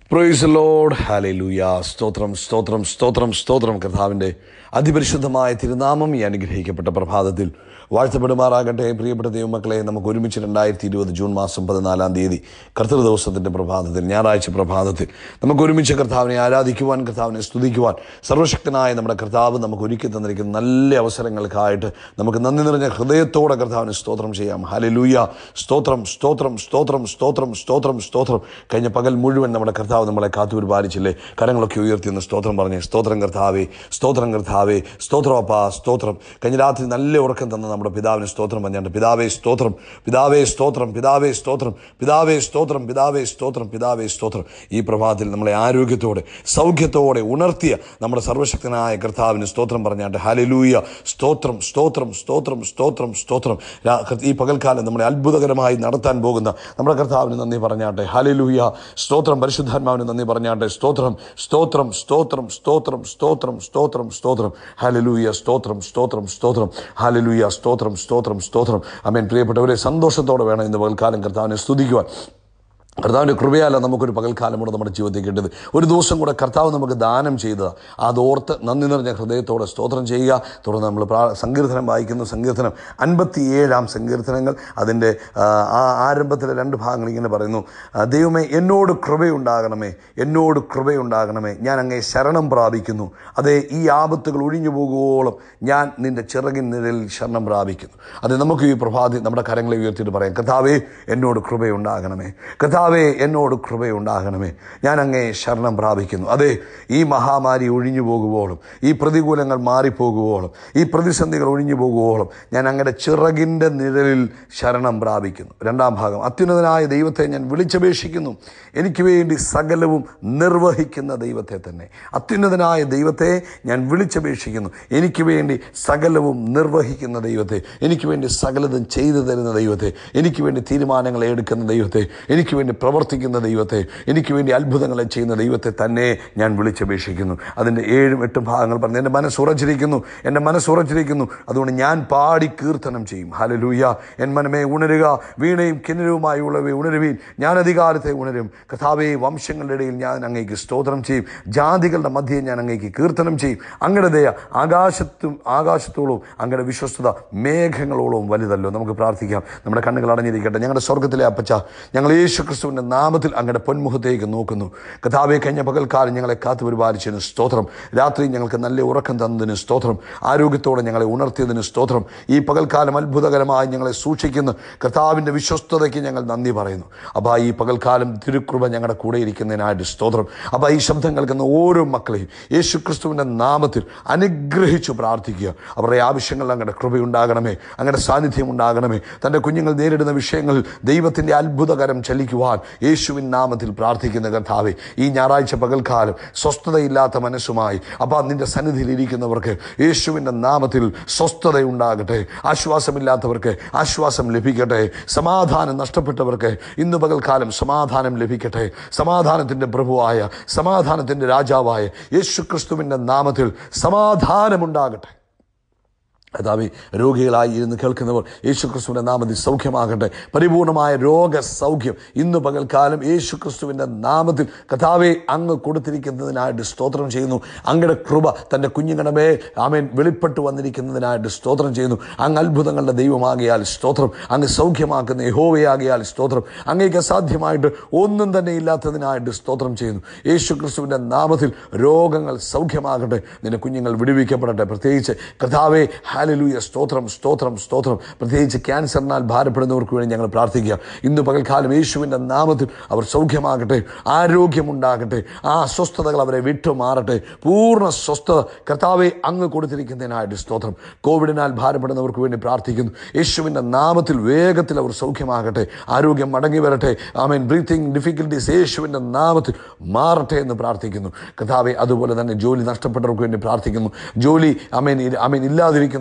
പ്രൊയ്സ് load ഹാലൂയ സ്തോത്രം സ്തോത്രം സ്തോത്രം സ്തോത്രം കർത്താവിൻ്റെ അതിപരിശുദ്ധമായ തിരുനാമം ഈ അനുഗ്രഹിക്കപ്പെട്ട പ്രഭാതത്തിൽ വാഴ്ത്തപ്പെടുമാറാകട്ടെ പ്രിയപ്പെട്ട ദൈവമക്കളെ നമുക്ക് ഒരുമിച്ച് രണ്ടായിരത്തി ഇരുപത് ജൂൺ മാസം പതിനാലാം തീയതി കർത്തൃ ദിവസത്തിൻ്റെ പ്രഭാതത്തിൽ ഞായറാഴ്ച പ്രഭാതത്തിൽ നമുക്ക് ഒരുമിച്ച് കർത്താവിനെ ആരാധിക്കുവാൻ കർത്താവിനെ സ്തുതിക്കുവാൻ സർവശക്തനായ നമ്മുടെ കർത്താവ് നമുക്ക് ഒരുക്കി തന്നിരിക്കുന്ന നല്ല അവസരങ്ങൾക്കായിട്ട് നമുക്ക് നന്ദി നിറഞ്ഞ ഹൃദയത്തോടെ കർത്താവിന് സ്തോത്രം ചെയ്യാം ഹലലൂയ സ്തോത്രം സ്തോത്രം സ്തോത്രം സ്തോത്രം സ്തോത്രം സ്തോത്രം കഴിഞ്ഞ പകൽ മുഴുവൻ നമ്മുടെ കർത്താവ് നമ്മളെ കാത്തു പരിപാലിച്ചില്ലേ കരങ്ങളൊക്കെ ഉയർത്തിയെന്ന് സ്തോത്രം പറഞ്ഞേ സ്തോത്രം കർത്താവേ സ്തോത്രം കർത്താവേ സ്തോത്രം അപ്പാ സ്തോത്രം കഴിഞ്ഞ രാത്രി നല്ല ഉറക്കം തന്ന നമ്മുടെ പിതാവിന് സ്തോത്രം പറഞ്ഞാണ്ട് പിതാവേ സ്തോത്രം പിതാവേ സ്തോത്രം പിതാവേ സ്തോത്രം പിതാവേ സ്തോത്രം പിതാവേ സ്തോത്രം പിതാവേ സ്തോത്രം ഈ പ്രഭാതത്തിൽ നമ്മളെ ആരോഗ്യത്തോടെ സൗഖ്യത്തോടെ ഉണർത്തിയ നമ്മുടെ സർവശക്തനായ കർത്താവിന് സ്തോത്രം പറഞ്ഞാണ്ട് ഹലലൂയ സ്തോത്രം സ്തോത്രം സ്തോത്രം സ്തോത്രം സ്തോത്രം രാ- ഈ പകൽക്കാലം നമ്മളെ അത്ഭുതകരമായി നടത്താൻ പോകുന്ന നമ്മുടെ കർത്താവിന് നന്ദി പറഞ്ഞാട്ടെ ഹലലൂയ സ്തോത്രം പരിശുദ്ധാത്മാവിന് നന്ദി പറഞ്ഞാട്ടെ സ്തോത്രം സ്തോത്രം സ്തോത്രം സ്തോത്രം സ്തോത്രം സ്തോത്രം സ്തോത്രം ഹലലൂയ സ്തോത്രം സ്തോത്രം സ്തോത്രം ഹലലൂയ സ്തോത്രം സ്തോത്രം സ്തോത്രം അമേൻ പ്രിയപ്പെട്ടവരെ സന്തോഷത്തോടെ വേണം ഇന്ന് പകൽക്കാലം കർത്താവിനെ സ്തുതിക്കുവാൻ കർത്താവിൻ്റെ കൃപയല്ല നമുക്കൊരു പകൽക്കാലം കൂടെ നമ്മുടെ ജീവിതത്തിൽ കിട്ടിയത് ഒരു ദിവസം കൂടെ കർത്താവ് നമുക്ക് ദാനം ചെയ്തത് അതോർത്ത് നന്ദി നിറഞ്ഞ ഹൃദയത്തോടെ സ്തോത്രം ചെയ്യുക തുടർന്ന് നമ്മൾ പ്രാ സങ്കീർത്തനം വായിക്കുന്ന സങ്കീർത്തനം അൻപത്തിയേഴാം സങ്കീർത്തനങ്ങൾ അതിൻ്റെ ആ, ആ ആരംഭത്തിലെ രണ്ട് ഭാഗങ്ങൾ ഇങ്ങനെ പറയുന്നു ആ, ദൈവമേ എന്നോട് കൃപയുണ്ടാകണമേ എന്നോട് കൃപയുണ്ടാകണമേ ഞാൻ അങ്ങേ ശരണം പ്രാപിക്കുന്നു അതേ ഈ ആപത്തുകൾ ഒഴിഞ്ഞു പോകുവോളം ഞാൻ നിന്റെ ചിറകിൻ നിഴലിൽ ശരണം പ്രാപിക്കുന്നു അത് നമുക്ക് ഈ പ്രഭാതി നമ്മുടെ കരങ്ങളെ ഉയർത്തിയിട്ട് പറയാം കഥാവേ എന്നോട് കൃപയുണ്ടാകണമേ കഥാവേ എന്നോട് കൃപയുണ്ടാകണമേ ഞാൻ അങ്ങേ ശരണം പ്രാപിക്കുന്നു അതെ ഈ മഹാമാരി ഒഴിഞ്ഞു പോകുവോളം ഈ പ്രതികൂലങ്ങൾ മാറിപ്പോകുവോളം ഈ പ്രതിസന്ധികൾ ഒഴിഞ്ഞു പോകുവോളം ഞാൻ അങ്ങയുടെ ചിറകിൻ്റെ നിഴലിൽ ശരണം പ്രാപിക്കുന്നു രണ്ടാം ഭാഗം അത്യുന്നതനായ ദൈവത്തെ ഞാൻ വിളിച്ചപേക്ഷിക്കുന്നു എനിക്ക് വേണ്ടി സകലവും നിർവഹിക്കുന്ന ദൈവത്തെ തന്നെ അത്യുന്നതനായ ദൈവത്തെ ഞാൻ വിളിച്ചപേക്ഷിക്കുന്നു എനിക്ക് വേണ്ടി സകലവും നിർവഹിക്കുന്ന ദൈവത്തെ എനിക്ക് വേണ്ടി സകലതും ചെയ്തു തരുന്ന ദൈവത്തെ എനിക്ക് വേണ്ടി തീരുമാനങ്ങൾ എടുക്കുന്ന ദൈവത്തെ എനിക്ക് വേണ്ടി പ്രവർത്തിക്കുന്ന ദൈവത്തെ എനിക്ക് വേണ്ടി അത്ഭുതങ്ങളെ ചെയ്യുന്ന ദൈവത്തെ തന്നെ ഞാൻ വിളിച്ചപേക്ഷിക്കുന്നു അതിൻ്റെ ഏഴും എട്ടും ഭാഗങ്ങൾ പറഞ്ഞു എൻ്റെ മനസ്സുറച്ചിരിക്കുന്നു എൻ്റെ മനസ്സുറച്ചിരിക്കുന്നു അതുകൊണ്ട് ഞാൻ പാടി കീർത്തനം ചെയ്യും ഹലലൂയ എൻ മനമേ ഉണരുക വീണയും കിന്നരവുമായുള്ളവയെ ഉണരുവീൻ ഞാൻ അധികാരത്തെ ഉണരും കഥാവേ വംശങ്ങളുടെ ഇടയിൽ ഞാൻ അങ്ങേക്ക് സ്തോത്രം ചെയ്യും ജാതികളുടെ മധ്യേ ഞാൻ അങ്ങേക്ക് കീർത്തനം ചെയ്യും അങ്ങയുടെ ദയ ആകാശത്തും ആകാശത്തോളവും അങ്ങയുടെ വിശ്വസ്തത മേഘങ്ങളോളവും വലുതല്ലോ നമുക്ക് പ്രാർത്ഥിക്കാം നമ്മുടെ കണ്ണുകൾ അടഞ്ഞിരിക്കട്ടെ ഞങ്ങളുടെ സ്വർഗത്തിലെ അപ്പച്ച ഞങ്ങൾ യേശു ക്രിസ്തുവിൻ്റെ നാമത്തിൽ അങ്ങയുടെ പൊന്മുഖത്തേക്ക് നോക്കുന്നു കഥാവെ കഴിഞ്ഞ പകൽക്കാലം ഞങ്ങളെ കാത്തു പരിപാലിച്ചതിന് സ്തോത്രം രാത്രി ഞങ്ങൾക്ക് നല്ല ഉറക്കം തന്നതിന് സ്തോത്രം ആരോഗ്യത്തോടെ ഞങ്ങളെ ഉണർത്തിയതിന് സ്തോത്രം ഈ പകൽക്കാലം അത്ഭുതകരമായി ഞങ്ങളെ സൂക്ഷിക്കുന്ന കർത്താവിൻ്റെ വിശ്വസ്തതയ്ക്ക് ഞങ്ങൾ നന്ദി പറയുന്നു അപ്പോൾ ഈ പകൽക്കാലം തിരുകൃപ ഞങ്ങളുടെ കൂടെ ഇരിക്കുന്നതിനായിട്ട് സ്തോത്രം അപ്പോൾ ഈ ശബ്ദം കേൾക്കുന്ന ഓരോ മക്കളെയും യേശു ക്രിസ്തുവിൻ്റെ നാമത്തിൽ അനുഗ്രഹിച്ചു പ്രാർത്ഥിക്കുക അവരുടെ ആവശ്യങ്ങളിൽ അങ്ങയുടെ കൃപയുണ്ടാകണമേ അങ്ങയുടെ സാന്നിധ്യം ഉണ്ടാകണമേ തൻ്റെ കുഞ്ഞുങ്ങൾ നേരിടുന്ന വിഷയങ്ങളിൽ ദൈവത്തിൻ്റെ അത്ഭുതകരം ചലിക്കുവാൻ യേശുവിൻ നാമത്തിൽ പ്രാർത്ഥിക്കുന്ന കർത്താവെ ഈ ഞായറാഴ്ച പകൽക്കാലം സ്വസ്ഥതയില്ലാത്ത മനസ്സുമായി അപ്പോൾ നിന്റെ സന്നിധിയിൽ ഇരിക്കുന്നവർക്ക് യേശുവിൻ്റെ നാമത്തിൽ സ്വസ്ഥതയുണ്ടാകട്ടെ ആശ്വാസമില്ലാത്തവർക്ക് ആശ്വാസം ലഭിക്കട്ടെ സമാധാനം നഷ്ടപ്പെട്ടവർക്ക് ഇന്ന് പകൽക്കാലം സമാധാനം ലഭിക്കട്ടെ സമാധാനത്തിൻ്റെ പ്രഭുവായ സമാധാനത്തിൻ്റെ രാജാവായ യേശു ക്രിസ്തുവിൻ്റെ നാമത്തിൽ സമാധാനമുണ്ടാകട്ടെ കഥാവി രോഗികളായി ഇരുന്ന് കേൾക്കുന്നവർ യേശു ക്രിസ്തുവിൻ്റെ നാമത്തിൽ സൗഖ്യമാകട്ടെ പരിപൂർണമായ രോഗസൗഖ്യം ഇന്ന് പകൽക്കാലം യേശു ക്രിസ്തുവിൻ്റെ നാമത്തിൽ കഥാവെ അങ്ങ് കൊടുത്തിരിക്കുന്നതിനായിട്ട് സ്തോത്രം ചെയ്യുന്നു അങ്ങയുടെ കൃപ തൻ്റെ കുഞ്ഞുങ്ങളുടെ മേൽ ആമേൻ വെളിപ്പെട്ട് വന്നിരിക്കുന്നതിനായിട്ട് സ്തോത്രം ചെയ്യുന്നു അങ്ങ് അത്ഭുതങ്ങളുടെ ദൈവമാകിയാൽ സ്തോത്രം അങ്ങ് സൗഖ്യമാക്കുന്ന യഹോവയാകിയാൽ സ്തോത്രം അങ്ങേക്ക് അസാധ്യമായിട്ട് ഒന്നും തന്നെ ഇല്ലാത്തതിനായിട്ട് സ്തോത്രം ചെയ്യുന്നു യേശു ക്രിസ്തുവിൻ്റെ നാമത്തിൽ രോഗങ്ങൾ സൗഖ്യമാകട്ടെ നിന്റെ കുഞ്ഞുങ്ങൾ വിടുവിക്കപ്പെടട്ടെ പ്രത്യേകിച്ച് കഥാവെ ഹാലലൂയ സ്തോത്രം സ്തോത്രം സ്തോത്രം പ്രത്യേകിച്ച് ക്യാൻസറിനാൽ ഭാരപ്പെടുന്നവർക്ക് വേണ്ടി ഞങ്ങൾ പ്രാർത്ഥിക്കുക ഇന്ന് പകൽക്കാലം യേശുവിൻ്റെ നാമത്തിൽ അവർ സൗഖ്യമാകട്ടെ ആരോഗ്യമുണ്ടാകട്ടെ ആ അസ്വസ്ഥതകൾ അവരെ വിട്ടു മാറട്ടെ പൂർണ്ണ സ്വസ്ഥത കർത്താവെ അങ്ങ് കൊടുത്തിരിക്കുന്നതിനായിട്ട് സ്തോത്രം കോവിഡിനാൽ ഭാരപ്പെടുന്നവർക്ക് വേണ്ടി പ്രാർത്ഥിക്കുന്നു യേശുവിൻ്റെ നാമത്തിൽ വേഗത്തിൽ അവർ സൗഖ്യമാകട്ടെ ആരോഗ്യം മടങ്ങി വരട്ടെ ആമേൻ ബ്രീത്തിങ് ഡിഫിക്കൽട്ടീസ് യേശുവിൻ്റെ നാമത്തിൽ മാറട്ടെ എന്ന് പ്രാർത്ഥിക്കുന്നു കർത്താവെ അതുപോലെ തന്നെ ജോലി നഷ്ടപ്പെട്ടവർക്ക് വേണ്ടി പ്രാർത്ഥിക്കുന്നു ജോലി അമേൻ അമേൻ ഇല്ലാതിരിക്കുന്ന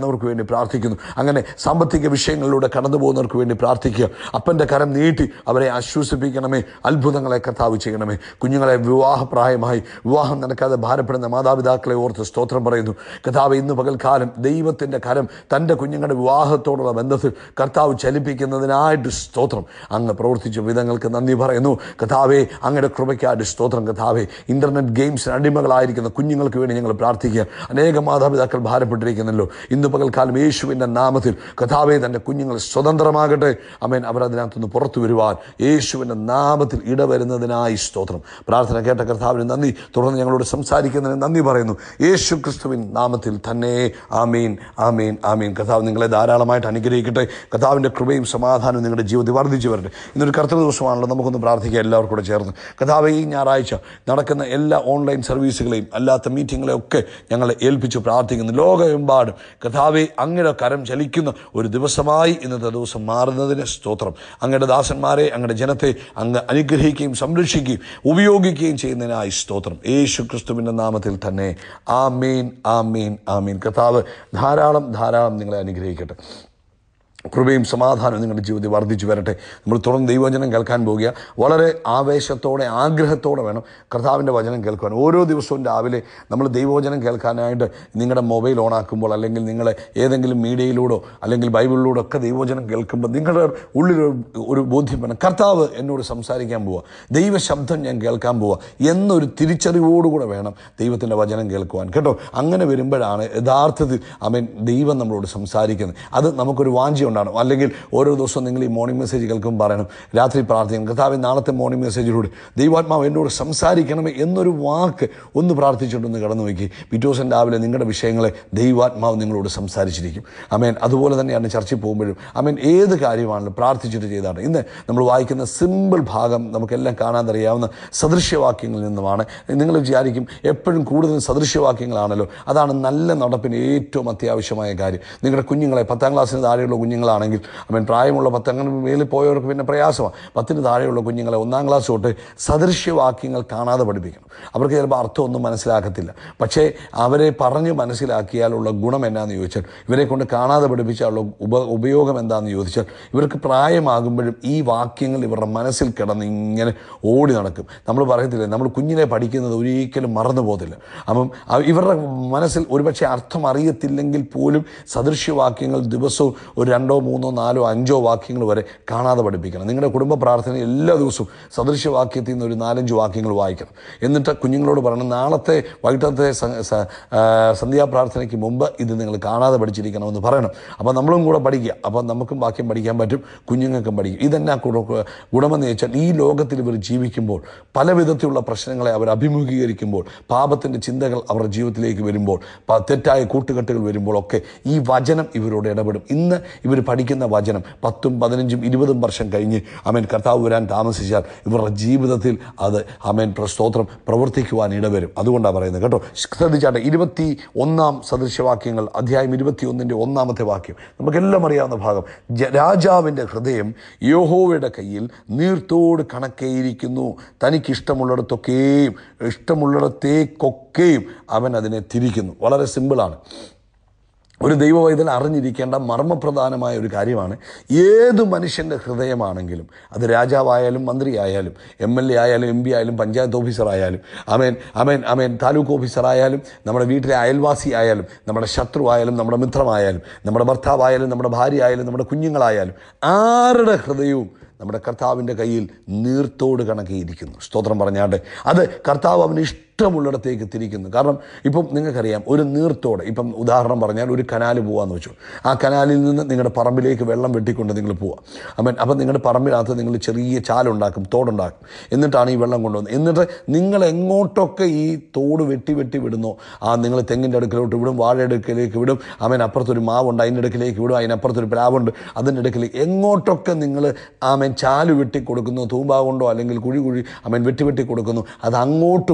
കഴിയുന്നവർക്ക് വേണ്ടി പ്രാർത്ഥിക്കുന്നു അങ്ങനെ സാമ്പത്തിക വിഷയങ്ങളിലൂടെ കടന്നു പോകുന്നവർക്ക് വേണ്ടി പ്രാർത്ഥിക്കുക അപ്പൻ്റെ കരം നീട്ടി അവരെ ആശ്വസിപ്പിക്കണമേ അത്ഭുതങ്ങളെ കർത്താവ് ചെയ്യണമേ കുഞ്ഞുങ്ങളെ വിവാഹപ്രായമായി വിവാഹം നടക്കാതെ ഭാരപ്പെടുന്ന മാതാപിതാക്കളെ ഓർത്ത് സ്തോത്രം പറയുന്നു കർത്താവ് ഇന്ന് പകൽക്കാലം ദൈവത്തിൻ്റെ കരം തൻ്റെ കുഞ്ഞുങ്ങളുടെ വിവാഹത്തോടുള്ള ബന്ധത്തിൽ കർത്താവ് ചലിപ്പിക്കുന്നതിനായിട്ട് സ്തോത്രം അങ്ങ് പ്രവർത്തിച്ച വിധങ്ങൾക്ക് നന്ദി പറയുന്നു കഥാവെ അങ്ങയുടെ കൃപയ്ക്കായിട്ട് സ്തോത്രം കഥാവെ ഇന്റർനെറ്റ് ഗെയിംസിന് അടിമകളായിരിക്കുന്ന കുഞ്ഞുങ്ങൾക്ക് വേണ്ടി ഞങ്ങൾ പ്രാർത്ഥിക്കുക അനേക മാതാപിതാക്കൾ ഭാരപ്പെട്ടിരിക്കുന്നല്ലോ ഇന്ന് പകൽക്കാലം യേശുവിൻ്റെ നാമത്തിൽ കഥാവെ തൻ്റെ കുഞ്ഞുങ്ങൾ സ്വതന്ത്രമാകട്ടെ അമേൻ അവർ അതിനകത്തുനിന്ന് പുറത്തു വരുവാൻ യേശുവിൻ്റെ നാമത്തിൽ ഇടവരുന്നതിനായി സ്തോത്രം പ്രാർത്ഥന കേട്ട കർത്താവിന് നന്ദി തുടർന്ന് ഞങ്ങളോട് സംസാരിക്കുന്നതിന് നന്ദി പറയുന്നു യേശു ക്രിസ്തുവിൻ നാമത്തിൽ തന്നെ ആമീൻ ആമീൻ ആമീൻ കഥാവ് നിങ്ങളെ ധാരാളമായിട്ട് അനുഗ്രഹിക്കട്ടെ കഥാവിൻ്റെ കൃപയും സമാധാനവും നിങ്ങളുടെ ജീവിതത്തിൽ വർദ്ധിച്ചു വരട്ടെ ഇന്നൊരു കർത്തൃ ദിവസമാണല്ലോ നമുക്കൊന്ന് പ്രാർത്ഥിക്കാം എല്ലാവർക്കും കൂടെ ചേർന്ന് കഥാവ് ഈ ഞായറാഴ്ച നടക്കുന്ന എല്ലാ ഓൺലൈൻ സർവീസുകളെയും അല്ലാത്ത മീറ്റിങ്ങുകളെയും ഒക്കെ ഞങ്ങളെ ഏൽപ്പിച്ച് പ്രാർത്ഥിക്കുന്നു ലോകമെമ്പാടും കഥാവെ അങ്ങയുടെ കരം ചലിക്കുന്ന ഒരു ദിവസമായി ഇന്നത്തെ ദിവസം മാറുന്നതിന് സ്തോത്രം അങ്ങയുടെ ദാസന്മാരെ അങ്ങയുടെ ജനത്തെ അങ്ങ് അനുഗ്രഹിക്കുകയും സംരക്ഷിക്കുകയും ഉപയോഗിക്കുകയും ചെയ്യുന്നതിനായി സ്തോത്രം യേശു ക്രിസ്തുവിൻ്റെ നാമത്തിൽ തന്നെ ആമീൻ ആമീൻ ആമീൻ കർത്താവ് ധാരാളം ധാരാളം നിങ്ങളെ അനുഗ്രഹിക്കട്ടെ കൃപയും സമാധാനവും നിങ്ങളുടെ ജീവിതത്തിൽ വർദ്ധിച്ചു വരട്ടെ നമ്മൾ തുടർന്ന് ദൈവവചനം കേൾക്കാൻ പോകുക വളരെ ആവേശത്തോടെ ആഗ്രഹത്തോടെ വേണം കർത്താവിൻ്റെ വചനം കേൾക്കുവാൻ ഓരോ ദിവസവും രാവിലെ നമ്മൾ ദൈവവചനം കേൾക്കാനായിട്ട് നിങ്ങളുടെ മൊബൈൽ ഓണാക്കുമ്പോൾ അല്ലെങ്കിൽ നിങ്ങൾ ഏതെങ്കിലും മീഡിയയിലൂടെ അല്ലെങ്കിൽ ബൈബിളിലൂടെ ഒക്കെ ദൈവവചനം കേൾക്കുമ്പോൾ നിങ്ങളുടെ ഉള്ളിൽ ഒരു- ഒരു ബോധ്യം വേണം കർത്താവ് എന്നോട് സംസാരിക്കാൻ പോവുക ദൈവശബ്ദം ഞാൻ കേൾക്കാൻ പോവുക എന്നൊരു തിരിച്ചറിവോടുകൂടെ വേണം ദൈവത്തിൻ്റെ വചനം കേൾക്കുവാൻ കേട്ടോ അങ്ങനെ വരുമ്പോഴാണ് യഥാർത്ഥത്തിൽ അവൻ ദൈവം നമ്മളോട് സംസാരിക്കുന്നത് അത് നമുക്കൊരു വാഞ്ചി ഉണ്ടാകണം അല്ലെങ്കിൽ ഓരോ ദിവസവും നിങ്ങൾ ഈ മോർണിംഗ് മെസ്സേജ് കേൾക്കുമ്പോൾ പറയണം രാത്രി പ്രാർത്ഥിക്കണം കർത്താവ് നാളത്തെ മോർണിംഗ് മെസ്സേജിലൂടെ ദൈവാത്മാവ് എന്നോട് സംസാരിക്കണമേ എന്നൊരു വാക്ക് ഒന്ന് പ്രാർത്ഥിച്ചിട്ടൊന്ന് കടന്നു നോക്കി പിറ്റേ ദിവസം രാവിലെ നിങ്ങളുടെ വിഷയങ്ങളെ ദൈവാത്മാവ് നിങ്ങളോട് സംസാരിച്ചിരിക്കും അമേൻ അതുപോലെ തന്നെയാണ് ചർച്ചയിൽ പോകുമ്പോഴും അമേൻ ഏത് കാര്യമാണെങ്കിലും പ്രാർത്ഥിച്ചിട്ട് ചെയ്താണ് ഇന്ന് നമ്മൾ വായിക്കുന്ന സിമ്പിൾ ഭാഗം നമുക്കെല്ലാം കാണാൻ അറിയാവുന്ന സദൃശ്യവാക്യങ്ങളിൽ നിന്നുമാണ് നിങ്ങൾ വിചാരിക്കും എപ്പോഴും കൂടുതലും സദൃശ്യവാക്യങ്ങളാണല്ലോ അതാണ് നല്ല നടപ്പിന് ഏറ്റവും അത്യാവശ്യമായ കാര്യം നിങ്ങളുടെ കുഞ്ഞുങ്ങളെ പത്താം ക്ലാസ്സിന് താഴെയുള്ള കുഞ്ഞുങ്ങളാണെങ്കിൽ അവൻ പ്രായമുള്ള പത്തങ്ങനെ മേലിൽ പോയവർക്ക് പിന്നെ പ്രയാസമാണ് പത്തിന് താഴെയുള്ള കുഞ്ഞുങ്ങളെ ഒന്നാം ക്ലാസ് തൊട്ട് സദൃശ്യവാക്യങ്ങൾ കാണാതെ പഠിപ്പിക്കണം അവർക്ക് ചിലപ്പോൾ അർത്ഥമൊന്നും മനസ്സിലാക്കത്തില്ല പക്ഷേ അവരെ പറഞ്ഞ് മനസ്സിലാക്കിയാലുള്ള ഗുണം എന്നാന്ന് ചോദിച്ചാൽ ഇവരെ കൊണ്ട് കാണാതെ പഠിപ്പിച്ചാലുള്ള ഉപ ഉപയോഗം എന്താണെന്ന് ചോദിച്ചാൽ ഇവർക്ക് പ്രായമാകുമ്പോഴും ഈ വാക്യങ്ങൾ ഇവരുടെ മനസ്സിൽ കിടന്ന് ഇങ്ങനെ ഓടി നടക്കും നമ്മൾ പറയത്തില്ലേ നമ്മൾ കുഞ്ഞിനെ പഠിക്കുന്നത് ഒരിക്കലും മറന്നു പോകത്തില്ല അപ്പം അ- ഇവരുടെ മനസ്സിൽ ഒരുപക്ഷെ അർത്ഥം അറിയത്തില്ലെങ്കിൽ പോലും സദൃശ്യവാക്യങ്ങൾ ദിവസവും ഒരു രണ്ടോ മൂന്നോ നാലോ അഞ്ചോ വാക്യങ്ങൾ വരെ കാണാതെ പഠിപ്പിക്കണം നിങ്ങളുടെ കുടുംബ പ്രാർത്ഥന എല്ലാ ദിവസവും സദൃശ്യവാക്യത്തിൽ നിന്ന് ഒരു നാലഞ്ച് വാക്യങ്ങൾ വായിക്കണം എന്നിട്ട് കുഞ്ഞുങ്ങളോട് പറയണം നാളത്തെ വൈകിട്ടത്തെ സ- സ- ആ, സന്ധ്യാപ്രാർത്ഥനയ്ക്ക് മുമ്പ് ഇത് നിങ്ങൾ കാണാതെ പഠിച്ചിരിക്കണമെന്ന് പറയണം അപ്പോൾ നമ്മളും കൂടെ പഠിക്കുക അപ്പോൾ നമുക്കും വാക്യം പഠിക്കാൻ പറ്റും കുഞ്ഞുങ്ങൾക്കും പഠിക്കും ഇതെന്നാ ഗുണ- ഗുണമെന്ന് ചോദിച്ചാൽ ഈ ലോകത്തിൽ ഇവർ ജീവിക്കുമ്പോൾ പല വിധത്തിലുള്ള പ്രശ്നങ്ങളെ അവർ അഭിമുഖീകരിക്കുമ്പോൾ പാപത്തിൻ്റെ ചിന്തകൾ അവരുടെ ജീവിതത്തിലേക്ക് വരുമ്പോൾ പ- തെറ്റായ കൂട്ടുകെട്ടുകൾ വരുമ്പോൾ ഒക്കെ ഈ വചനം ഇവരോട് ഇടപെടും ഇന്ന് ഇവർ പഠിക്കുന്ന വചനം പത്തും പതിനഞ്ചും ഇരുപതും വർഷം കഴിഞ്ഞ് അമേൻ കർത്താവ് വരാൻ താമസിച്ചാൽ ഇവരുടെ ജീവിതത്തിൽ അത് അമേൻ സ്തോത്രം പ്രവർത്തിക്കുവാൻ ഇടവരും അതുകൊണ്ടാണ് പറയുന്നത് കേട്ടോ ശ്രദ്ധിച്ചാട്ടെ ഇരുപത്തി ഒന്നാം സദൃശവാക്യങ്ങൾ അധ്യായം ഇരുപത്തി ഒന്നിൻ്റെ ഒന്നാമത്തെ വാക്യം നമുക്കെല്ലാം അറിയാവുന്ന ഭാഗം ജ- രാജാവിൻ്റെ ഹൃദയം യോഹോവയുടെ കയ്യിൽ നീർത്തോട് കണക്കേയിരിക്കുന്നു തനിക്കിഷ്ടമുള്ളിടത്തൊക്കെയും ഇഷ്ടമുള്ളിടത്തേക്കൊക്കെയും അവൻ അതിനെ തിരിക്കുന്നു വളരെ സിമ്പിളാണ് ഒരു ദൈവവൈദ്യൻ അറിഞ്ഞിരിക്കേണ്ട മർമ്മപ്രധാനമായ ഒരു കാര്യമാണ് ഏത് മനുഷ്യൻ്റെ ഹൃദയമാണെങ്കിലും അത് രാജാവായാലും മന്ത്രിയായാലും എം എൽ എ ആയാലും എം പി ആയാലും പഞ്ചായത്ത് ഓഫീസറായാലും അമേൻ അമേൻ അമേൻ താലൂക്ക് ഓഫീസറായാലും നമ്മുടെ വീട്ടിലെ അയൽവാസി ആയാലും നമ്മുടെ ശത്രു ആയാലും നമ്മുടെ മിത്രമായാലും നമ്മുടെ ഭർത്താവായാലും നമ്മുടെ ഭാര്യ ആയാലും നമ്മുടെ കുഞ്ഞുങ്ങളായാലും ആരുടെ ഹൃദയവും നമ്മുടെ കർത്താവിൻ്റെ കയ്യിൽ നീർത്തോട് കണക്കിയിരിക്കുന്നു സ്തോത്രം പറഞ്ഞാണ്ട് അത് കർത്താവ് അവന് ഇഷ്ടമുള്ളിടത്തേക്ക് തിരിക്കുന്നു കാരണം ഇപ്പം നിങ്ങൾക്കറിയാം ഒരു നീർത്തോട് ഇപ്പം ഉദാഹരണം പറഞ്ഞാൽ ഒരു കനാല് പോകാമെന്ന് വെച്ചു ആ കനാലിൽ നിന്ന് നിങ്ങളുടെ പറമ്പിലേക്ക് വെള്ളം വെട്ടിക്കൊണ്ട് നിങ്ങൾ പോവാം അപ്പം അപ്പം നിങ്ങളുടെ പറമ്പിനകത്ത് നിങ്ങൾ ചെറിയ ചാലുണ്ടാക്കും തോടുണ്ടാക്കും എന്നിട്ടാണ് ഈ വെള്ളം കൊണ്ടുവന്നത് എന്നിട്ട് നിങ്ങൾ എങ്ങോട്ടൊക്കെ ഈ തോട് വെട്ടി വെട്ടി വിടുന്നോ ആ നിങ്ങൾ തെങ്ങിൻ്റെ അടുക്കലോട്ട് വിടും വാഴയുടെ അടുക്കലേക്ക് വിടും അവൻ അപ്പുറത്തൊരു മാവുണ്ട് അതിൻ്റെ അടുക്കിലേക്ക് വിടും അതിനപ്പുറത്തൊരു പ്ലാവുണ്ട് അതിൻ്റെ അടുക്കിലേക്ക് എങ്ങോട്ടൊക്കെ നിങ്ങൾ ആമൻ ചാല് വെട്ടി കൊടുക്കുന്നു തൂമ്പാ കൊണ്ടോ അല്ലെങ്കിൽ കുഴി കുഴി അവൻ വെട്ടി വെട്ടി കൊടുക്കുന്നു അത് അങ്ങോട്ട് പോകുന്ന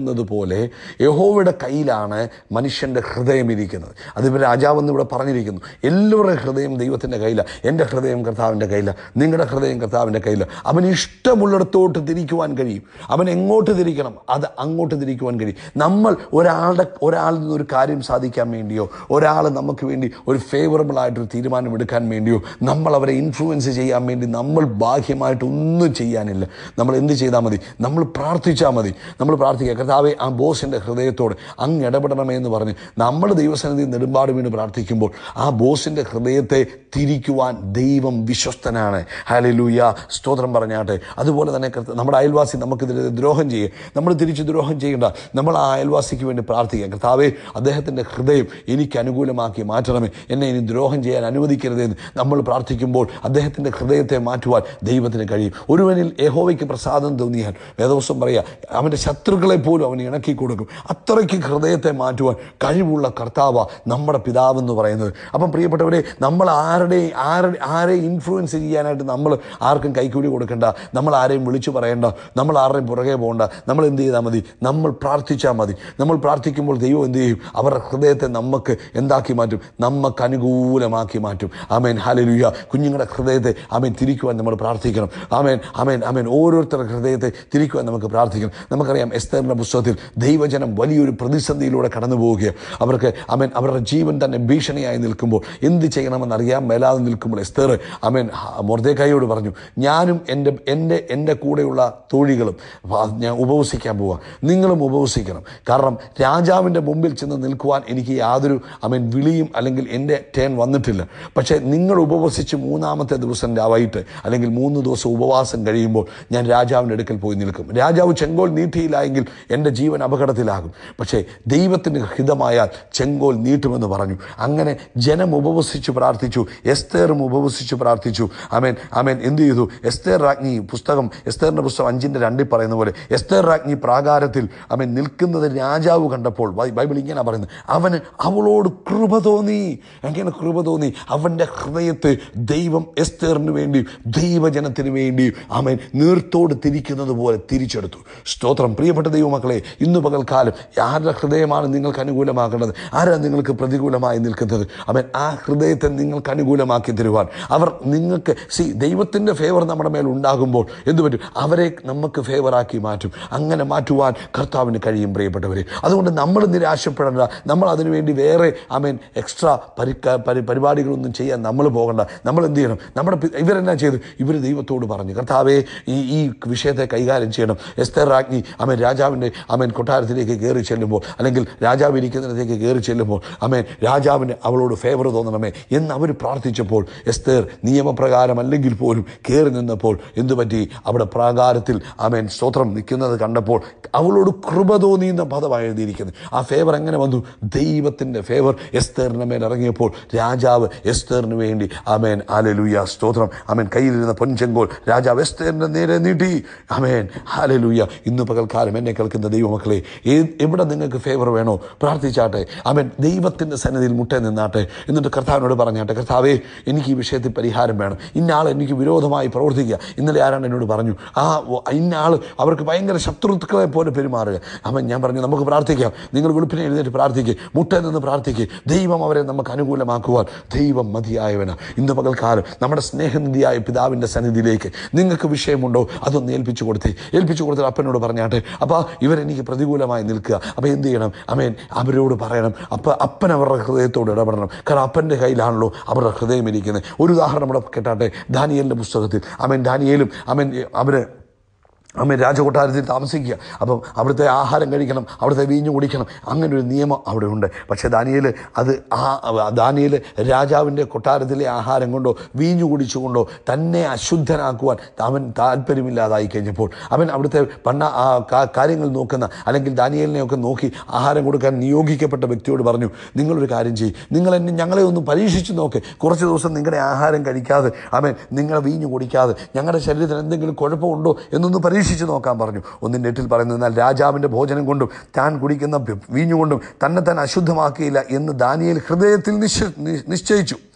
ഇരിക്കുന്നത് പോലെ യഹോവയുടെ കയ്യിലാണ് മനുഷ്യൻ്റെ ഹൃദയം ഇരിക്കുന്നത് അതിപ്പോൾ രാജാവെന്ന് ഇവിടെ പറഞ്ഞിരിക്കുന്നു എല്ലാവരുടെയും ഹൃദയം ദൈവത്തിൻ്റെ കയ്യിലാണ് എൻ്റെ ഹൃദയം കർത്താവിൻ്റെ കയ്യിലാണ് നിങ്ങളുടെ ഹൃദയം കർത്താവിൻ്റെ കയ്യിലാണ് അവന് ഇഷ്ടമുള്ളിടത്തോട്ട് തിരിക്കുവാൻ കഴിയും അവൻ എങ്ങോട്ട് തിരിക്കണം അത് അങ്ങോട്ട് തിരിക്കുവാൻ കഴിയും നമ്മൾ ഒരാളുടെ ഒരാളിൽ നിന്ന് ഒരു കാര്യം സാധിക്കാൻ വേണ്ടിയോ ഒരാൾ നമുക്ക് വേണ്ടി ഒരു ഫേവറബിൾ ആയിട്ടൊരു തീരുമാനം എടുക്കാൻ വേണ്ടിയോ നമ്മൾ അവരെ ഇൻഫ്ലുവൻസ് ചെയ്യാൻ വേണ്ടി നമ്മൾ ബാഹ്യമായിട്ട് ഒന്നും ചെയ്യാനില്ല നമ്മൾ എന്ത് ചെയ്താൽ മതി നമ്മൾ പ്രാർത്ഥിച്ചാൽ മതി നമ്മൾ പ്രാർത്ഥിക്കുക കർത്താവെ ആ ബോസിൻ്റെ ഹൃദയത്തോട് അങ്ങ് ഇടപെടണമേ എന്ന് പറഞ്ഞ് നമ്മൾ ദൈവസന്നിധി നെടുമ്പാട് വീണ് പ്രാർത്ഥിക്കുമ്പോൾ ആ ബോസിൻ്റെ ഹൃദയത്തെ തിരിക്കുവാൻ ദൈവം വിശ്വസ്തനാണ് ഹാലലൂയ സ്തോത്രം പറഞ്ഞാട്ടെ അതുപോലെ തന്നെ കർത്ത- നമ്മുടെ അയൽവാസി നമുക്കെതിരെ ദ്രോഹം ചെയ്യുക നമ്മൾ തിരിച്ച് ദ്രോഹം ചെയ്യേണ്ട നമ്മൾ ആ അയൽവാസിക്ക് വേണ്ടി പ്രാർത്ഥിക്കുക കർത്താവെ അദ്ദേഹത്തിൻ്റെ ഹൃദയം എനിക്ക് അനുകൂലമാക്കി മാറ്റണമേ എന്നെ ഇനി ദ്രോഹം ചെയ്യാൻ അനുവദിക്കരുതെന്ന് നമ്മൾ പ്രാർത്ഥിക്കുമ്പോൾ അദ്ദേഹത്തിൻ്റെ ഹൃദയത്തെ മാറ്റുവാൻ ദൈവത്തിന് കഴിയും ഒരുവനിൽ യഹോവയ്ക്ക് പ്രസാദം തോന്നിയാൽ വേദവസ്വം പറയുക അവൻ്റെ ശത്രുക്കളെ പോലും അവന് ഇണക്കി കൊടുക്കും അത്രയ്ക്ക് ഹൃദയത്തെ മാറ്റുവാൻ കഴിവുള്ള കർത്താവ നമ്മുടെ പിതാവെന്ന് പറയുന്നത് അപ്പം പ്രിയപ്പെട്ടവരെ നമ്മൾ ആരുടെ ആരുടെ ആരെ ഇൻഫ്ലുവൻസ് ചെയ്യാനായിട്ട് നമ്മൾ ആർക്കും കൈക്കൂലി കൊടുക്കണ്ട നമ്മൾ ആരെയും വിളിച്ചു പറയണ്ട നമ്മൾ ആരുടെയും പുറകെ പോകണ്ട നമ്മൾ എന്ത് ചെയ്താൽ മതി നമ്മൾ പ്രാർത്ഥിച്ചാൽ മതി നമ്മൾ പ്രാർത്ഥിക്കുമ്പോൾ ദൈവം എന്ത് ചെയ്യും അവരുടെ ഹൃദയത്തെ നമുക്ക് എന്താക്കി മാറ്റും നമുക്ക് അനുകൂലമാക്കി മാറ്റും ആമേൻ ഹാലലുയ കുഞ്ഞുങ്ങളുടെ ഹൃദയത്തെ ആമേൻ തിരിക്കുവാൻ നമ്മൾ പ്രാർത്ഥിക്കണം ആമേൻ ആമേൻ ആമേൻ ഓരോരുത്തരുടെ ഹൃദയത്തെ തിരിക്കുവാൻ നമുക്ക് പ്രാർത്ഥിക്കണം നമുക്കറിയാം എസ്തറിൻ്റെ പുസ്തകത്തിൽ ദൈവജനം വലിയൊരു പ്രതിസന്ധിയിലൂടെ കടന്നു പോവുകയാണ് അവർക്ക് ആമേൻ അവരുടെ ജീവൻ തന്നെ ഭീഷണിയായി നിൽക്കുമ്പോൾ എന്ത് ചെയ്യണമെന്ന് അറിയാൻ മേലാതെ നിൽക്കുമ്പോൾ എസ്തർ ആമേൻ മൊർദേക്കായോട് പറഞ്ഞു ഞാനും എൻ്റെ എൻ്റെ എൻ്റെ കൂടെയുള്ള തോഴികളും ആ, ഞാൻ ഉപവസിക്കാൻ പോവാം നിങ്ങളും ഉപവസിക്കണം കാരണം രാജാവിൻ്റെ മുമ്പിൽ ചെന്ന് നിൽക്കുവാൻ എനിക്ക് യാതൊരു അമേൻ വിളിയും അല്ലെങ്കിൽ എൻ്റെ ടേൺ വന്നിട്ടില്ല പക്ഷേ നിങ്ങൾ ഉപവസിച്ച് മൂന്നാമത്തെ ദിവസം രാവൈറ്റ് അല്ലെങ്കിൽ മൂന്ന് ദിവസം ഉപവാസം കഴിയുമ്പോൾ ഞാൻ രാജാവിൻ്റെ അടുക്കൽ പോയി നിൽക്കും രാജാവ് ചെങ്കോൽ നീട്ടിയില്ല എങ്കിൽ എൻ്റെ ജീവൻ അപകടത്തിലാകും പക്ഷേ ദൈവത്തിന് ഹിതമായാൽ ചെങ്കോൽ നീട്ടുമെന്ന് പറഞ്ഞു അങ്ങനെ ജനം ഉപവസിച്ച് പ്രാർത്ഥിച്ചു എസ്തേറും ഉപവസിച്ച് പ്രാർത്ഥിച്ചു അമേൻ അമേൻ എന്ത് ചെയ്തു എസ്തേർ രാജ്ഞി പുസ്തകം എസ്തേറിൻ്റെ പുസ്തകം അഞ്ചിൻ്റെ രണ്ടിൽ പറയുന്ന പോലെ എസ്തേർ രാജ്ഞി പ്രാകാരത്തിൽ അവൻ നിൽക്കുന്നത് രാജാവ് കണ്ടപ്പോൾ ബൈ- ബൈബിൾ ഇങ്ങനെ പറയുന്നത് അവന് അവളോട് കൃപ തോന്നി എങ്ങനെ കൃപ തോന്നി അവൻ്റെ ഹൃദയത്തെ ദൈവം എസ്തേറിന് വേണ്ടി ദൈവജനത്തിന് വേണ്ടി അവൻ നീർത്തോട് തിരിക്കുന്നത് പോലെ തിരിച്ചെടുത്തു സ്തോത്രം പ്രിയപ്പെട്ട ദൈവമക്കളെ ഇന്ന് പകൽക്കാലം ആരുടെ ഹൃദയമാണ് നിങ്ങൾക്ക് അനുകൂലമാക്കേണ്ടത് ആരാ നിങ്ങൾക്ക് പ്രതികൂലമായി നിൽക്കുന്നത് അവൻ ആ ഹൃദയത്തെ നിങ്ങൾക്ക് അനുകൂലമാക്കി തരുവാൻ അവർ നിങ്ങൾക്ക് സി ദൈവത്തിൻ്റെ ഫേവർ നമ്മുടെ മേൽ ഉണ്ടാകുമ്പോൾ എന്തു പറ്റും അവരെ നമുക്ക് ഫേവറാക്കി മാറ്റും അങ്ങനെ മാറ്റുവാൻ കർത്താവിന് കഴിയും പ്രിയപ്പെട്ടവരെ അതുകൊണ്ട് നമ്മൾ നിരാശപ്പെടേണ്ട നമ്മൾ അതിനുവേണ്ടി വേറെ അമേൻ എക്സ്ട്രാ പരിക്ക പരി പരിപാടികളൊന്നും ചെയ്യാൻ നമ്മൾ പോകണ്ട നമ്മൾ എന്ത് ചെയ്യണം നമ്മുടെ പി- ഇവരെന്നാ ചെയ്തു ഇവർ ദൈവത്തോട് പറഞ്ഞു കർത്താവെ ഈ ഈ വിഷയത്തെ കൈകാര്യം ചെയ്യണം എസ്തർ രാജ്ഞി അമേൻ രാജാവിൻ്റെ അമേൻ കൊട്ടാരത്തിലേക്ക് കയറി ചെല്ലുമ്പോൾ അല്ലെങ്കിൽ രാജാവ് ഇരിക്കുന്നിടത്തേക്ക് കയറി ചെല്ലുമ്പോൾ അമേൻ രാജാവിന് അവളോട് ഫേവർ തോന്നണമേ എന്ന് അവർ പ്രാർത്ഥിച്ചപ്പോൾ എസ്തേർ നിയമപ്രകാരം അല്ലെങ്കിൽ പോലും കയറി നിന്നപ്പോൾ എന്തു പറ്റി അവിടെ പ്രാകാരത്തിൽ അമേൻ സ്തോത്രം നിൽക്കുന്നത് കണ്ടപ്പോൾ അവളോട് കൃപ തോന്നി എന്ന പദമാണ് എഴുതിയിരിക്കുന്നത് ആ ഫേവർ എങ്ങനെ വന്നു ദൈവത്തിൻ്റെ ഫേവർ എസ്തേറിന് മേൽ ഇറങ്ങിയപ്പോൾ രാജാവ് എസ്തേറിന് വേണ്ടി അമേൻ ആലലുയ സ്തോത്രം അമേൻ കയ്യിലിരുന്ന പൊൻചെങ്കോൽ രാജാവ് എസ്തേറിൻ്റെ നേരെ നീട്ടി അമേൻ ഹാലലുയ ഇന്ന് പകൽക്കാലം എന്നെ കേൾക്കുന്ന ദൈവമക്കളെ ഏ- എവിടെ നിങ്ങൾക്ക് ഫേവർ വേണോ പ്രാർത്ഥിച്ചാട്ടെ അവൻ ദൈവത്തിൻ്റെ സന്നിധിയിൽ മുട്ടേ നിന്നാട്ടെ എന്നിട്ട് കർത്താവിനോട് പറഞ്ഞാട്ടെ കർത്താവേ എനിക്ക് ഈ വിഷയത്തിൽ പരിഹാരം വേണം ഇന്ന ആൾ എനിക്ക് വിരോധമായി പ്രവർത്തിക്കുക ഇന്നലെ ആരാണ് എന്നോട് പറഞ്ഞു ആ ഓ- ഇന്ന ആൾ അവർക്ക് ഭയങ്കര ശത്രുക്കളെ പോലെ പെരുമാറുക അവൻ ഞാൻ പറഞ്ഞു നമുക്ക് പ്രാർത്ഥിക്കാം നിങ്ങൾ വെളുപ്പിനെ എഴുന്നേറ്റ് പ്രാർത്ഥിക്കുക മുട്ടേ നിന്ന് പ്രാർത്ഥിക്കുക ദൈവം അവരെ നമുക്ക് അനുകൂലമാക്കുവാൻ ദൈവം മതിയായവന ഇന്ന് പകൽക്കാലം നമ്മുടെ സ്നേഹനിധിയായ പിതാവിൻ്റെ സന്നിധിയിലേക്ക് നിങ്ങൾക്ക് വിഷയമുണ്ടോ അതൊന്ന് ഏൽപ്പിച്ചു കൊടുത്തേ ഏൽപ്പിച്ചു കൊടുത്തിട്ട് അപ്പനോട് പറഞ്ഞാട്ടെ അപ്പോൾ ഇവരെനിക്ക് പ്രതികൂലമായി നിൽക്കുക അപ്പോൾ എന്ത് ചെയ്യണം അമേൻ അവരോട് പറയണം അപ്പം അപ്പൻ അവരുടെ ഹൃദയത്തോട് ഇടപെടണം കാരണം അപ്പൻ്റെ കയ്യിലാണല്ലോ അവരുടെ ഹൃദയം ഇരിക്കുന്നത് ഒരു ഉദാഹരണം ഇവിടെ കേട്ടാട്ടെ ദാനിയലിൻ്റെ പുസ്തകത്തിൽ അമേൻ ദാനിയേലും അമേൻ അവര് അമ്മ രാജകൊട്ടാരത്തിൽ താമസിക്കുക അപ്പം അവിടുത്തെ ആഹാരം കഴിക്കണം അവിടുത്തെ വീഞ്ഞു കുടിക്കണം അങ്ങനെ ഒരു നിയമം അവിടെ ഉണ്ട് പക്ഷേ ദാനിയേൽ അത് ആ ദാനിയേൽ രാജാവിൻ്റെ കൊട്ടാരത്തിലെ ആഹാരം കൊണ്ടോ വീഞ്ഞു കുടിച്ചുകൊണ്ടോ തന്നെ അശുദ്ധനാക്കുവാൻ അവൻ താല്പര്യമില്ലാതായി കഴിഞ്ഞപ്പോൾ അവൻ അവിടുത്തെ പണ്ണ ആ കാ- കാര്യങ്ങൾ നോക്കുന്ന അല്ലെങ്കിൽ ദാനിയേലിനെയൊക്കെ നോക്കി ആഹാരം കൊടുക്കാൻ നിയോഗിക്കപ്പെട്ട വ്യക്തിയോട് പറഞ്ഞു നിങ്ങളൊരു കാര്യം ചെയ്യും നിങ്ങൾ എന്നെ ഞങ്ങളെ ഒന്ന് പരീക്ഷിച്ച് നോക്ക് കുറച്ച് ദിവസം നിങ്ങളുടെ ആഹാരം കഴിക്കാതെ അവൻ നിങ്ങളെ വീഞ്ഞു കുടിക്കാതെ ഞങ്ങളുടെ ശരീരത്തിന് എന്തെങ്കിലും കുഴപ്പമുണ്ടോ എന്നൊന്ന് പരീക്ഷിച്ച് നോക്കാൻ പറഞ്ഞു ഒന്നിൻ്റെ എട്ടിൽ പറയുന്നത് എന്നാൽ രാജാവിൻ്റെ ഭോജനം കൊണ്ടും താൻ കുടിക്കുന്ന വീഞ്ഞു കൊണ്ടും തന്നെ താൻ അശുദ്ധമാക്കിയില്ല എന്ന് ദാനിയേൽ ഹൃദയത്തിൽ നിശ്ച നി- നിശ്ചയിച്ചു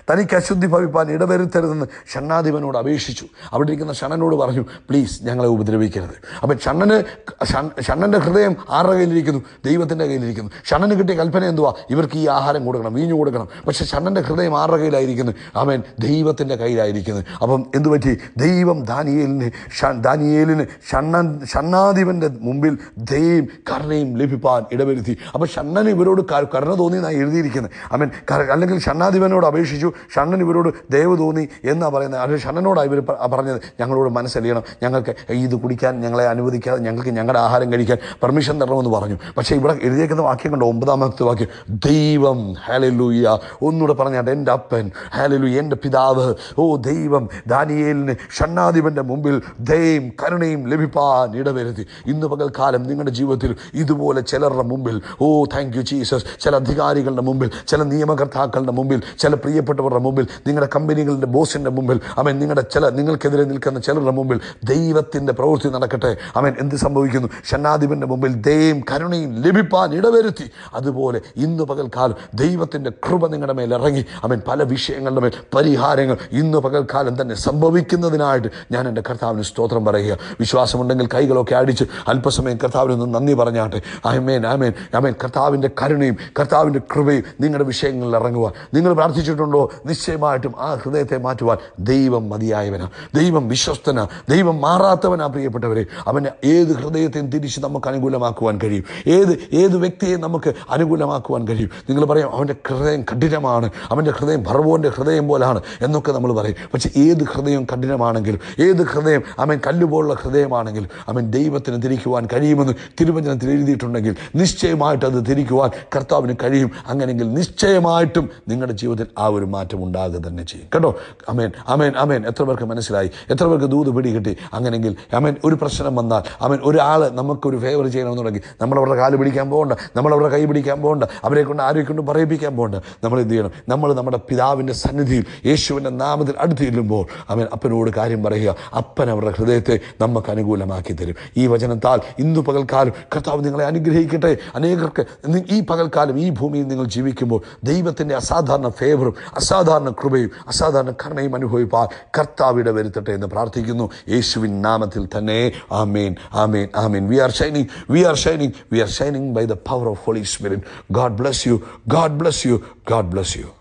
തനിക്ക് അശുദ്ധി ഭവിപ്പാൻ ഇടവരുത്തരുതെന്ന് ഷണ്ണാധിപനോട് അപേക്ഷിച്ചു അവിടെ ഇരിക്കുന്ന ഷണ്ണനോട് പറഞ്ഞു പ്ലീസ് ഞങ്ങളെ ഉപദ്രവിക്കരുത് അപ്പം ഷണ്ണന് ഷൺ- ഷണ്ണൻ്റെ ഹൃദയം ആരുടെ കയ്യിലിരിക്കുന്നു ദൈവത്തിൻ്റെ കയ്യിലിരിക്കുന്നു ഷണ്ണന് കിട്ടിയ കൽപ്പന എന്തുവാ ഇവർക്ക് ഈ ആഹാരം കൊടുക്കണം വീഞ്ഞു കൊടുക്കണം പക്ഷെ ഷണ്ണൻ്റെ ഹൃദയം ആരുടെ കയ്യിലായിരിക്കുന്നു അവൻ ദൈവത്തിൻ്റെ കയ്യിലായിരിക്കുന്നത് അപ്പം എന്തു പറ്റി ദൈവം ദാനിയേലിന് ഷ- ദാനിയേലിന് ഷണ്ണൻ ഷണ്ണാധിപൻ്റെ മുമ്പിൽ ദൈവം കരുണയും ലഭിപ്പാൻ ഇടവരുത്തി അപ്പം ഷണ്ണന് ഇവരോട് ക- കരുണ തോന്നി എന്നാണ് എഴുതിയിരിക്കുന്നത് അവൻ ക- അല്ലെങ്കിൽ ഷണ്ണാധിപനോട് അപേക്ഷിച്ചു ഷണ്ണൻ ഇവരോട് ദയവ് തോന്നി എന്നാ പറയുന്നത് അത് ഷണ്ണനോടാണ് ഇവർ പ- പറഞ്ഞത് ഞങ്ങളോട് മനസ്സലിയണം ഞങ്ങൾക്ക് ഇത് കുടിക്കാൻ ഞങ്ങളെ അനുവദിക്കാതെ ഞങ്ങൾക്ക് ഞങ്ങളുടെ ആഹാരം കഴിക്കാൻ പെർമിഷൻ തരണമെന്ന് പറഞ്ഞു പക്ഷേ ഇവിടെ എഴുതിയേക്കുന്ന വാക്യം കണ്ടോ ഒമ്പതാമത്തെ വാക്യം ദൈവം ഹാലലൂയ ഒന്നുകൂടെ പറഞ്ഞാട്ടെ എൻ്റെ അപ്പൻ ഹാലലു എൻ്റെ പിതാവ് ഓ ദൈവം ദാനിയേലിന് ഷണ്ണാധിപൻ്റെ മുമ്പിൽ ദയും കരുണയും ലഭിപ്പാൻ ഇടവരുത്തി ഇന്ന് പകൽക്കാലം നിങ്ങളുടെ ജീവിതത്തിൽ ഇതുപോലെ ചിലരുടെ മുമ്പിൽ ഓ താങ്ക് യു ജീസസ് ചില അധികാരികളുടെ മുമ്പിൽ ചില നിയമകർത്താക്കളുടെ മുമ്പിൽ ചില പ്രിയപ്പെട്ടവരുടെ മുമ്പിൽ നിങ്ങളുടെ കമ്പനികളുടെ ബോസിൻ്റെ മുമ്പിൽ അവൻ നിങ്ങളുടെ ചില നിങ്ങൾക്കെതിരെ നിൽക്കുന്ന ചിലരുടെ മുമ്പിൽ ദൈവത്തിൻ്റെ പ്രവൃത്തി നടക്കട്ടെ അവൻ എന്ത് സംഭവിക്കുന്നു ഷണ്ണാധിപൻ്റെ മുമ്പിൽ ദയും കരുണയും ലഭിപ്പാൻ ഇടവരുത്തി അതുപോലെ ഇന്ന് പകൽക്കാലം ദൈവത്തിൻ്റെ കൃപ നിങ്ങളുടെ മേൽ ഇറങ്ങി അവൻ പല വിഷയങ്ങളുടെ മേൽ പരിഹാരങ്ങൾ ഇന്ന് പകൽക്കാലം തന്നെ സംഭവിക്കുന്നതിനായിട്ട് ഞാൻ എൻ്റെ കർത്താവിന് സ്തോത്രം പറയുക വിശ്വാസമുണ്ടെങ്കിൽ കൈകളൊക്കെ അടിച്ച് അല്പസമയം കർത്താവിനൊന്ന് നന്ദി പറഞ്ഞാട്ടെ ആമേൻ ആമേൻ ആമേൻ കർത്താവിൻ്റെ കരുണയും കർത്താവിൻ്റെ കൃപയും നിങ്ങളുടെ വിഷയങ്ങളിൽ ഇറങ്ങുവാൻ നിങ്ങൾ പ്രാർത്ഥിച്ചിട്ടുണ്ടോ നിശ്ചയമായിട്ടും ആ ഹൃദയത്തെ മാറ്റുവാൻ ദൈവം മതിയായവനാ ദൈവം വിശ്വസ്തനാ ദൈവം മാറാത്തവനാ പ്രിയപ്പെട്ടവരെ അവൻ്റെ ഏത് ഹൃദയത്തെയും തിരിച്ച് നമുക്ക് അനുകൂലമാക്കുവാൻ കഴിയും ഏത് ഏത് വ്യക്തിയെ നമുക്ക് അനുകൂലമാക്കുവാൻ കഴിയും നിങ്ങൾ പറയും അവൻ്റെ ഹൃദയം കഠിനമാണ് അവൻ്റെ ഹൃദയം ഭർവോൻ്റെ ഹൃദയം പോലാണ് എന്നൊക്കെ നമ്മൾ പറയും പക്ഷേ ഏത് ഹൃദയം കഠിനമാണെങ്കിലും ഏത് ഹൃദയം അവൻ കല്ലുപോലുള്ള ഹൃദയമാണെങ്കിലും അവൻ ദൈവത്തിന് തിരിക്കുവാൻ കഴിയുമെന്ന് തിരുവചനത്തിൽ എഴുതിയിട്ടുണ്ടെങ്കിൽ നിശ്ചയമായിട്ട് അത് തിരിക്കുവാൻ കർത്താവിന് കഴിയും അങ്ങനെയെങ്കിൽ നിശ്ചയമായിട്ടും നിങ്ങളുടെ ജീവിതത്തിൽ ആ ഒരു മാറ്റം ഉണ്ടാകുക തന്നെ ചെയ്യും കേട്ടോ അമേൻ അമേൻ അമേൻ എത്ര പേർക്ക് മനസ്സിലായി എത്ര പേർക്ക് ദൂത് പിടികിട്ടി അങ്ങനെയെങ്കിൽ അമേൻ ഒരു പ്രശ്നം വന്നാൽ അവൻ ഒരാൾ നമുക്കൊരു ഫേവർ ചെയ്യണമെന്നുണ്ടെങ്കിൽ നമ്മളവരുടെ കാല് പിടിക്കാൻ പോകണ്ട നമ്മളവരുടെ കൈ പിടിക്കാൻ പോകണ്ട അവരെ കൊണ്ട് ആരെ കൊണ്ട് പറയിപ്പിക്കാൻ പോകണ്ട നമ്മൾ എന്ത് ചെയ്യണം നമ്മൾ നമ്മുടെ പിതാവിൻ്റെ സന്നിധിയിൽ യേശുവിൻ്റെ നാമത്തിൽ അടുത്ത് ചെല്ലുമ്പോൾ അവൻ അപ്പനോട് കാര്യം പറയുക അപ്പൻ അവരുടെ ഹൃദയത്തെ നമുക്ക് അനുകൂലമാക്കി തരും ഈ വചനത്താൽ ഇന്ന് പകൽക്കാലം കർത്താവ് നിങ്ങളെ അനുഗ്രഹിക്കട്ടെ അനേകർക്ക് നി- ഈ പകൽക്കാലം ഈ ഭൂമിയിൽ നിങ്ങൾ ജീവിക്കുമ്പോൾ ദൈവത്തിൻ്റെ അസാധാരണ ഫേവറും അസാധാരണ കൃപയും അസാധാരണ കരുണയും അനുഭവിപ്പാൻ കർത്താവിടെ വരുത്തട്ടെ എന്ന് പ്രാർത്ഥിക്കുന്നു യേശുവിൻ നാമത്തിൽ തന്നെ ആമേൻ ആമേൻ ആമേൻ we are shining we are shining we are shining by the power of holy spirit God bless you God bless you God bless U